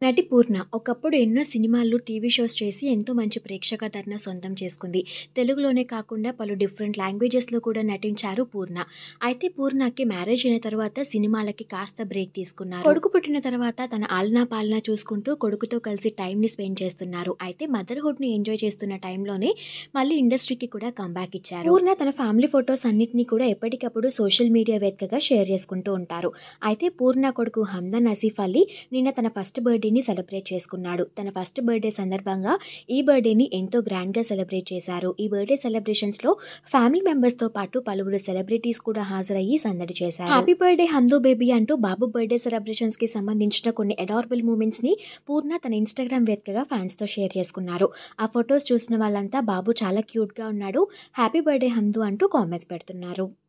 నటి పూర్ణ ఒకప్పుడు ఎన్నో సినిమాలు, టీవీ షోస్ చేసి ఎంతో మంచి ప్రేక్షకాదరణ సొంతం చేసుకుంది. తెలుగులోనే కాకుండా పలు డిఫరెంట్ లాంగ్వేజెస్‌లో కూడా నటించారు పూర్ణ. అయితే పూర్ణకి మ్యారేజ్ అయిన తర్వాత సినిమాలకి కాస్త బ్రేక్ తీసుకున్నారు. కొడుకు పుట్టిన తర్వాత తన ఆలనా పాలనా చూసుకుంటూ కొడుకుతో కలిసి టైంని స్పెండ్ చేస్తున్నారు. అయితే మదర్‌హుడ్‌ని ఎంజాయ్ చేస్తున్న టైంలోనే మళ్ళీ ఇండస్ట్రీకి కూడా కమ్‌బ్యాక్ ఇచ్చారు. పూర్ణ తన ఫ్యామిలీ ఫోటోస్ అన్నిటిని కూడా ఎప్పటికప్పుడు సోషల్ మీడియా వేదికగా షేర్ చేసుకుంటూ ఉంటారు. అయితే పూర్ణ కొడుకు హమ్దాన్ ఆసిఫ్ అలీ నిన్న తన ఫస్ట్ బర్త్‌డేని సెలబ్రేట్ చేసుకున్నాడు. తన ఫస్ట్ బర్త్‌డే సందర్భంగా ఈ బర్త్‌డేని ఎంతో గ్రాండ్‌గా సెలబ్రేట్ చేశారు. ఈ బర్త్‌డే సెలబ్రేషన్స్‌లో ఫ్యామిలీ మెంబర్స్‌తో పాటు పలువురు సెలబ్రిటీస్ కూడా హాజరయ్యి సందడి చేశారు. హ్యాపీ బర్త్‌డే హందు బేబీ అంటూ బాబు బర్త్‌డే సెలబ్రేషన్స్‌కి సంబంధించిన కొన్ని అడారబుల్ మూమెంట్స్‌ని పూర్ణ తన ఇన్‌స్టాగ్రామ్ వేదికగా ఫ్యాన్స్‌తో షేర్ చేసుకున్నారు. ఆ ఫొటోస్ చూసిన వాళ్ళంతా బాబు చాలా క్యూట్‌గా ఉన్నాడు. హ్యాపీ బర్త్‌డే హందు అంటూ కామెంట్స్ పెడుతున్నారు.